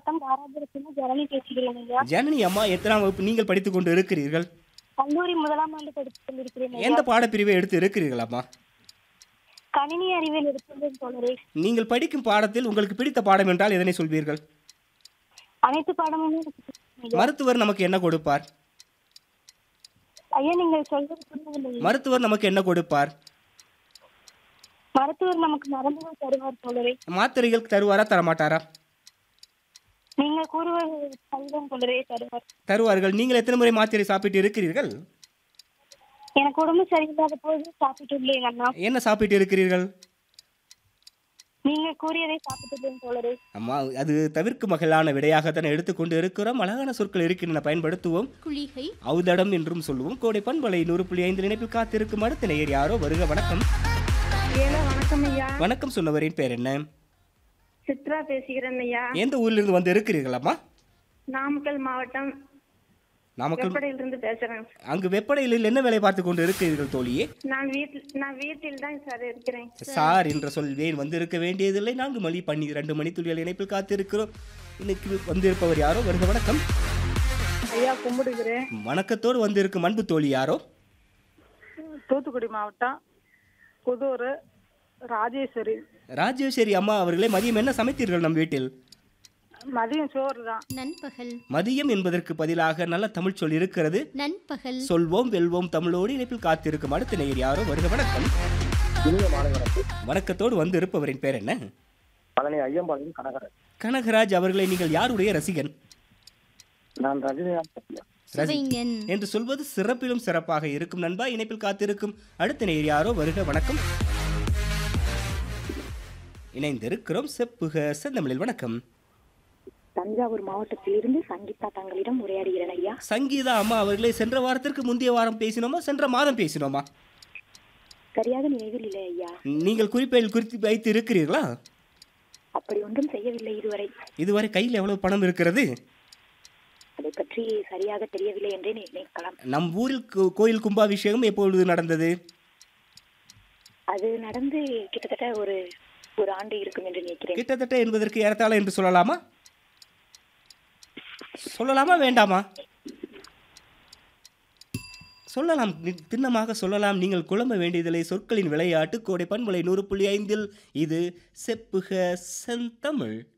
மாவட்டம் தாராபுரத்துல ஜனனி பேசுகிறேன் ஐயா ஜனனி அம்மா எத்தனாம் வகுப்பு நீங்கள் படித்துக் கொண்டு இருக்கிறீர்கள் கல்லூரி முதலாம் ஆண்டு படித்துக் கொண்டிருக்கிறேன் ஐயா எந்த பாடப்பிரிவை எடுத்து இருக்கிறீர்கள் அம்மா கணினி அறிவியல் எடுத்துள்ளேன் தோழரே நீங்கள் படிக்கும் பாடத்தில் உங்களுக்கு பிடித்த பாடம் என்றால் எதனை சொல்வீர்கள் அனைத்து பாடமுமே எனக்கு பிடிக்கும் ஐயா. மருத்துவர் நமக்கு என்ன கொடுப்பார் ஐயா நீங்கள் சொல்வது புரியவில்லை மருத்துவர் நமக்கு என்ன கொடுப்பார் மருத்துவர் நமக்கு மருந்துகள் தருவார் தோழரே மாத்திரைகள் தருவாரா தரமாட்டாரா நீங்கள் கூறுவது சரிதான் தோழரே தருவார் தருவார்கள் நீங்கள் எத்தனை முறை மாத்திரை சாப்பிட்டு இருக்கிறீர்கள் எனக்கு உடம்பு சரியில்லாத போது சாப்பிட்டுள்ளேன் அண்ணா என்ன சாப்பிட்டு இருக்கிறீர்கள் நீங்க கூறியதை சாப்பிட்டுள்ளேன் தோழரே அம்மா அது தவிர்க்கு மகளான விடையாகத்தான் எடுத்துக்கொண்டு இருக்கிறோம் அழகான சொற்கள் இருக்கின்றன பயன்படுத்துவோம் குளிகை அவுதடம் என்றும் சொல்லுவோம் கோடை பண்பலை நூறு புள்ளி ஐந்து நினைப்பில் காத்திருக்கும் அடுத்த நேயர் யாரோ வருக வணக்கம் ஏலோ வணக்கம் ஐயா வணக்கம் சொன்னவரின் பேர் என்ன சித்ரா பேசுகிறேன் ஐயா எந்த ஊரிலிருந்து வந்து இருக்கிறீர்கள் அம்மா நாமக்கல் மாவட்டம் நாமக்கல் வெப்படையிலிருந்து பேசுறேன் அங்கு வெப்படையில் என்ன வேலை பார்த்து கொண்டு இருக்கிறீர்கள் தோழியே நான் வீட்டில் நான் வீட்டில் தான் சார் இருக்கிறேன் சார் என்ற சொல் வேன் வந்திருக்க வேண்டியதில்லை நான்கு மணி பண்ணி ரெண்டு மணி துளிகள் இணைப்பில் காத்திருக்கிறோம் இன்னைக்கு வந்திருப்பவர் யாரோ வருக வணக்கம் ஐயா கும்பிடுகிறேன் வணக்கத்தோடு வந்திருக்கும் அன்பு தோழி யாரோ தூத்துக்குடி மாவட்டம் புதூர் ராஜேஸ்வரி ராஜேஸ்வரி அம்மா அவர்களே மதியம் என்ன சமைத்தீர்கள் நம் வீட்டில் மதியம் சோறு தான் நண்பகல் மதியம் என்பதற்கு பதிலாக நல்ல தமிழ் சொல் இருக்கிறது நண்பகல் சொல்வோம் வெல்வோம் தமிழோடு இணைப்பில் காத்திருக்கும் அடுத்த நேயர் யாரோ வருக வணக்கம் வணக்கத்தோடு வந்து இருப்பவரின் பேர் என்ன பழனி ஐயம்பாளையம் கனகரன் கனகராஜ் அவர்களை நீங்கள் யாருடைய ரசிகன் நான் ரஜினிகாந்த் சத்யா சுவைங்கன் என்று சொல்வது சிறப்பிலும் சிறப்பாக இருக்கும் நண்பா இணைப்பில் காத்திருக்கும் அடுத்த நேயர் யாரோ வருக வணக்கம் இணைந்திருக்கிறோம் செப்புக செந்தமிழில் வணக்கம் தஞ்சாவூர் மாவட்டத்திலிருந்து சங்கீதா தங்களிடம் உரையாடுகிறேன் ஐயா சங்கீதா அம்மா அவர்களே சென்ற வாரத்திற்கு முந்தைய வாரம் பேசினோமா சென்ற மாதம் பேசினோமா சரியாக நினைவில் இல்லை ஐயா நீங்கள் குறிப்பையில் குறித்து வைத்து இருக்கிறீர்களா அப்படி ஒன்றும் செய்யவில்லை இதுவரை இதுவரை கையில் எவ்வளவு பணம் இருக்கிறது அதை பற்றி சரியாக தெரியவில்லை என்றே நி- நினைக்கலாம் நம் ஊரில் கோ- கோயில் கும்பாபிஷேகம் எப்பொழுது நடந்தது அது நடந்து கிட்டத்தட்ட ஒரு ஒரு ஆண்டு இருக்கும் என்று நினைக்கிறேன் கிட்டத்தட்ட என்பதற்கு ஏறத்தாழ என்று சொல்லலாமா சொல்லலாமா வேண்டாமா சொல்லலாம் நி- திண்ணமாக சொல்லலாம் நீங்கள் குழம்ப வேண்டியதில்லை சொற்களின் விளையாட்டு கோடை பண்பலை நூறு புள்ளி ஐந்தில் இது செப்புக செந்தமிழ்